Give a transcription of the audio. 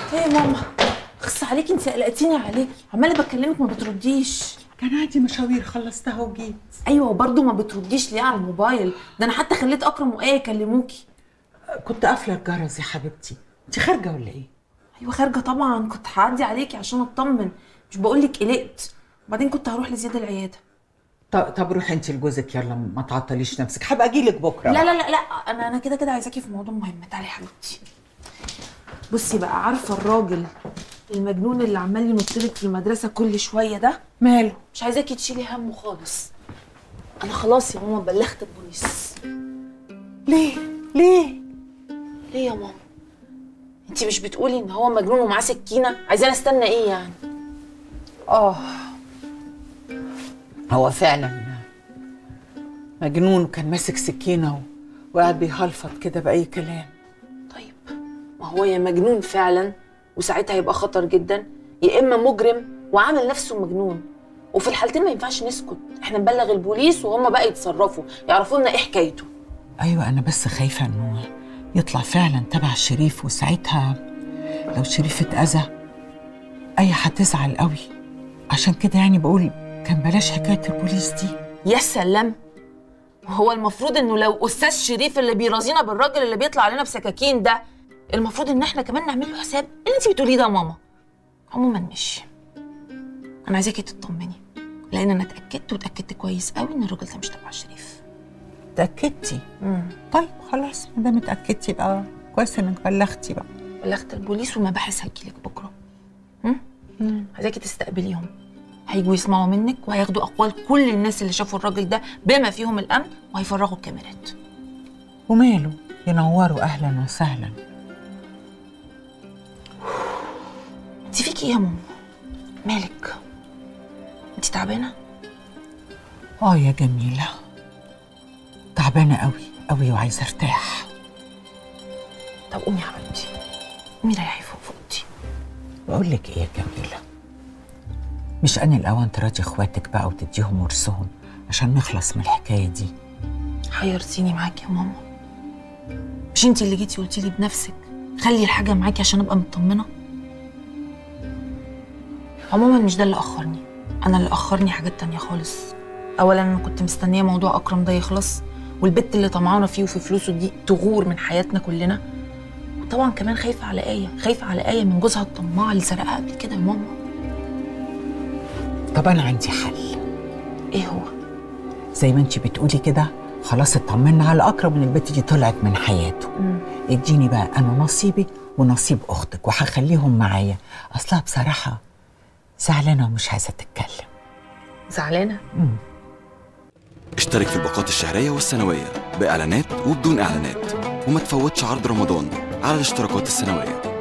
ايه يا ماما خص عليكي انت قلقتيني عليكي عماله بكلمك ما بترديش كان عندي مشاوير خلصتها وجيت ايوه وبرضه ما بترديش ليه على الموبايل ده انا حتى خليت اكرم وايه يكلموكي كنت قافله الجرس يا حبيبتي انت خارجه ولا ايه ايوه خارجه طبعا كنت هعدي عليكي عشان اطمن مش بقول لك قلقت وبعدين كنت هروح لزياد العياده طب طب روحي انت لجوزك يلا ما تعطليش نفسك هبقى اجي لك بكره لا لا لا لا انا انا كده كده عايزاكي في موضوع مهم تعالي يا حبيبتي بصي بقى عارفه الراجل المجنون اللي عمال ينط لك في المدرسه كل شويه ده ماله مش عايزاكي تشيلي همه خالص انا خلاص يا ماما بلغت البوليس ليه ليه ليه يا ماما انت مش بتقولي ان هو مجنون ومعاه سكينه عايزاني استنى ايه يعني اه هو فعلا مجنون وكان ماسك سكينه و- وقاعد بيهلفط كده باي كلام طيب ما هو يا مجنون فعلا وساعتها هيبقى خطر جدا يا اما مجرم وعامل نفسه مجنون وفي الحالتين ما ينفعش نسكت احنا نبلغ البوليس وهم بقى يتصرفوا يعرفوا لنا ايه حكايته ايوه انا بس خايفه انه يطلع فعلا تبع شريف وساعتها لو شريف اتاذى اي هتزعل قوي عشان كده يعني بقول كان بلاش حكايه البوليس دي يا سلام هو المفروض انه لو استاذ شريف اللي بيرازينا بالراجل اللي بيطلع علينا بسكاكين ده المفروض ان احنا كمان نعمل له حساب إيه اللي انت بتقوليه ده يا ماما عموما مش انا عايزاكي تطمني لان انا اتاكدت واتاكدت كويس قوي ان الراجل ده مش تبع شريف اتاكدتي طيب خلاص ما دام اتاكدتي يبقى كويس انك بلغتي بقى بلغت البوليس والمباحث هتجيلك بكره هم؟ عايزاكي تستقبليهم هيجوا يسمعوا منك وهياخدوا اقوال كل الناس اللي شافوا الراجل ده بما فيهم الامن وهيفرغوا الكاميرات وماله ينوروا اهلا وسهلا انت فيكي ايه يا ماما مالك انت تعبانه اه يا جميله تعبانه قوي قوي وعايزه ارتاح طب قومي يا حبيبتي قومي ريحي فوق في اوضتي بقول لك ايه يا جميله مش ان الاوان تراضي اخواتك بقى وتديهم ورثهم عشان نخلص من الحكايه دي حيرتيني معاكي يا ماما مش انت اللي جيتي قلتي لي بنفسك خلي الحاجه معاكي عشان ابقى مطمنه عموما مش ده اللي اخرني انا اللي اخرني حاجات تانية خالص اولا انا كنت مستنيه موضوع اكرم ده يخلص والبت اللي طمعانه فيه وفي فلوسه دي تغور من حياتنا كلنا وطبعا كمان خايفه على ايه خايفه على ايه من جوزها الطماع اللي سرقها قبل كده يا ماما طب انا عندي حل ايه هو زي ما انت بتقولي كده خلاص اطمنا على اقرب ان البت دي طلعت من حياته اديني بقى انا نصيبي ونصيب اختك وهخليهم معايا اصلها بصراحه زعلانه ومش عايزه تتكلم زعلانه اشترك في الباقات الشهرية والسنوية بإعلانات وبدون إعلانات وما تفوتش عرض رمضان على الاشتراكات السنوية